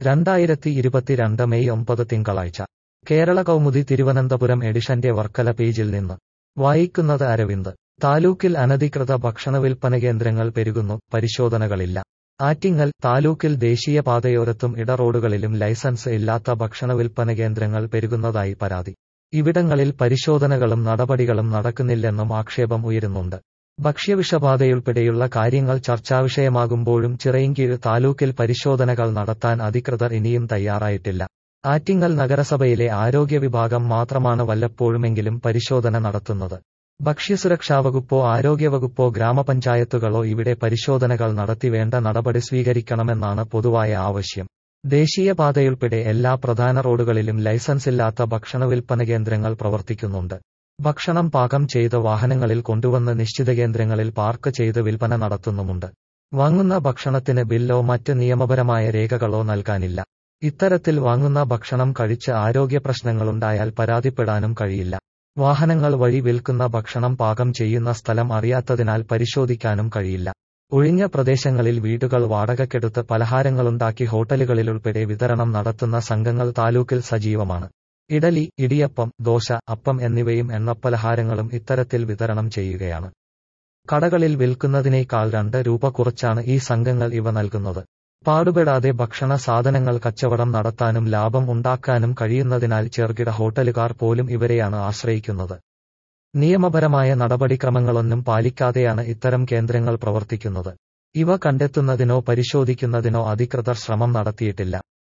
രണ്ടായിരത്തി ഇരുപത്തിരണ്ട് മെയ് ഒമ്പത് തിങ്കളാഴ്ച കേരള കൗമുദി തിരുവനന്തപുരം എഡിഷന്റെ വർക്കല പേജിൽ നിന്ന് വായിക്കുന്നത് അരവിന്ദ് താലൂക്കിൽ അനധികൃത ഭക്ഷണ വിൽപ്പന കേന്ദ്രങ്ങൾ പെരുകുന്നു പരിശോധനകളില്ല ആറ്റിങ്ങൽ താലൂക്കിൽ ദേശീയപാതയോരത്തും ഇടറോഡുകളിലും ലൈസൻസ് ഇല്ലാത്ത ഭക്ഷണ വിൽപ്പന കേന്ദ്രങ്ങൾ പെരുകുന്നതായി പരാതി ഇവിടങ്ങളിൽ പരിശോധനകളും നടപടികളും നടക്കുന്നില്ലെന്നും ആക്ഷേപം ഉയരുന്നുണ്ട് ഭക്ഷ്യവിഷബാധയുൾപ്പെടെയുള്ള കാര്യങ്ങൾ ചർച്ചാവിഷയമാകുമ്പോഴും ചിറയിൻകീഴ് താലൂക്കിൽ പരിശോധനകൾ നടത്താൻ അധികൃതർ ഇനിയും തയ്യാറായിട്ടില്ല ആറ്റിങ്ങൽ നഗരസഭയിലെ ആരോഗ്യ വിഭാഗം മാത്രമാണ് വല്ലപ്പോഴുമെങ്കിലും പരിശോധന നടത്തുന്നത് ഭക്ഷ്യസുരക്ഷാ വകുപ്പോ ആരോഗ്യവകുപ്പോ ഗ്രാമപഞ്ചായത്തുകളോ ഇവിടെ പരിശോധനകൾ നടത്തി വേണ്ട നടപടി സ്വീകരിക്കണമെന്നാണ് പൊതുവായ ആവശ്യം ദേശീയപാതയുൾപ്പെടെ എല്ലാ പ്രധാന റോഡുകളിലും ലൈസൻസില്ലാത്ത ഭക്ഷണ വിൽപ്പന കേന്ദ്രങ്ങൾ പ്രവർത്തിക്കുന്നുണ്ട് ഭക്ഷണം പാകം ചെയ്ത വാഹനങ്ങളിൽ കൊണ്ടുവന്ന് നിശ്ചിത കേന്ദ്രങ്ങളിൽ പാർക്ക് ചെയ്ത് വിൽപ്പന നടത്തുന്നുമുണ്ട് വാങ്ങുന്ന ഭക്ഷണത്തിന് ബില്ലോ മറ്റ് നിയമപരമായ രേഖകളോ നൽകാനില്ല ഇത്തരത്തിൽ വാങ്ങുന്ന ഭക്ഷണം കഴിച്ച് ആരോഗ്യ പ്രശ്നങ്ങളുണ്ടായാൽ പരാതിപ്പെടാനും കഴിയില്ല വാഹനങ്ങൾ വഴി വിൽക്കുന്ന ഭക്ഷണം പാകം ചെയ്യുന്ന സ്ഥലം അറിയാത്തതിനാൽ പരിശോധിക്കാനും കഴിയില്ല ഒഴിഞ്ഞ പ്രദേശങ്ങളിൽ വീടുകൾ വാടകയ്ക്കെടുത്ത് പലഹാരങ്ങളുണ്ടാക്കി ഹോട്ടലുകളിലുൾപ്പെടെ വിതരണം നടത്തുന്ന സംഘങ്ങൾ താലൂക്കിൽ സജീവമാണ് ഇഡലി ഇടിയപ്പം ദോശ അപ്പം എന്നിവയും എണ്ണപ്പലഹാരങ്ങളും ഇത്തരത്തിൽ വിതരണം ചെയ്യുകയാണ് കടകളിൽ വിൽക്കുന്നതിനേക്കാൾ രണ്ട് രൂപ കുറച്ചാണ് ഈ സംഘങ്ങൾ ഇവ നൽകുന്നത് പാടുപെടാതെ ഭക്ഷണ സാധനങ്ങൾ കച്ചവടം നടത്താനും ലാഭം ഉണ്ടാക്കാനും കഴിയുന്നതിനാൽ ചെറുകിട ഹോട്ടലുകാർ പോലും ഇവരെയാണ് ആശ്രയിക്കുന്നത് നിയമപരമായ നടപടിക്രമങ്ങളൊന്നും പാലിക്കാതെയാണ് ഇത്തരം കേന്ദ്രങ്ങൾ പ്രവർത്തിക്കുന്നത് ഇവ കണ്ടെത്തുന്നതിനോ പരിശോധിക്കുന്നതിനോ അധികൃതർ ശ്രമം നടത്തിയിട്ടില്ല